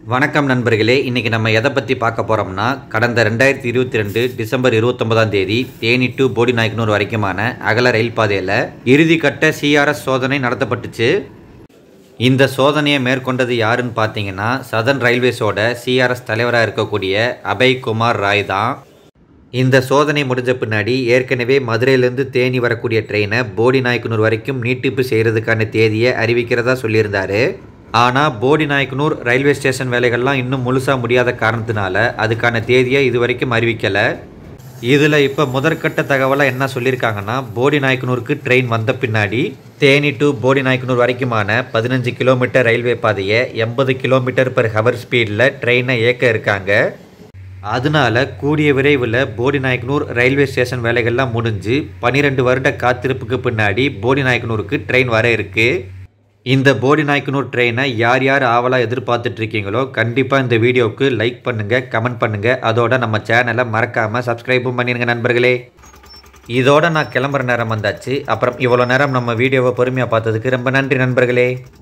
வணக்கம் நண்பர்களே இன்றைக்கி நம்ம எதை பற்றி பார்க்க போகிறோம்னா கடந்த ரெண்டாயிரத்தி இருபத்தி ரெண்டு டிசம்பர் இருபத்தொன்பதாம் தேதி தேனி டு போடி நாயக்கனூர் வரைக்குமான அகல ரயில் பாதையில் இறுதிக்கட்ட சிஆர்எஸ் சோதனை நடத்தப்பட்டுச்சு இந்த சோதனையை மேற்கொண்டது யாருன்னு பார்த்தீங்கன்னா சதர்ன் ரயில்வேஸோட சிஆர்எஸ் தலைவராக இருக்கக்கூடிய அபய் குமார் ராய் தான் இந்த சோதனை முடிஞ்ச பின்னாடி ஏற்கனவே மதுரையிலேருந்து தேனி வரக்கூடிய ட்ரெயினை போடி நாயக்கனூர் வரைக்கும் நீட்டிப்பு செய்கிறதுக்கான தேதியை அறிவிக்கிறதா சொல்லியிருந்தாரு ஆனால் போடி நாயக்கனூர் ரயில்வே ஸ்டேஷன் வேலைகள்லாம் இன்னும் முழுசாக முடியாத காரணத்தினால அதுக்கான தேதியை இது வரைக்கும் அறிவிக்கலை இதில் இப்போ முதற்கட்ட தகவலாக என்ன சொல்லியிருக்காங்கன்னா போடி நாயக்கனூருக்கு ட்ரெயின் வந்த பின்னாடி தேனி டு போடி நாயக்கனூர் வரைக்குமான பதினஞ்சு கிலோமீட்டர் ரயில்வே பாதையை எண்பது கிலோமீட்டர் பெர் ஹவர் ஸ்பீடில் ட்ரெயினை இயக்க இருக்காங்க அதனால கூடிய விரைவில் போடி நாயக்கனூர் ரயில்வே ஸ்டேஷன் வேலைகள்லாம் முடிஞ்சு பன்னிரெண்டு வருட காத்திருப்புக்கு பின்னாடி போடி நாயக்கனூருக்கு ட்ரெயின் வர இருக்கு இந்த போடி நாயக்கனூர் ட்ரெயினை யார் யார் ஆவலாக எதிர்பார்த்துட்டு இருக்கீங்களோ கண்டிப்பாக இந்த வீடியோவுக்கு லைக் பண்ணுங்கள் கமெண்ட் பண்ணுங்கள் அதோட நம்ம சேனலை மறக்காமல் சப்ஸ்கிரைபும் பண்ணிடுங்க நண்பர்களே இதோட நான் கிளம்புற நேரம் வந்தாச்சு அப்புறம் இவ்வளோ நேரம் நம்ம வீடியோவை பொறுமையாக பார்த்ததுக்கு ரொம்ப நன்றி நண்பர்களே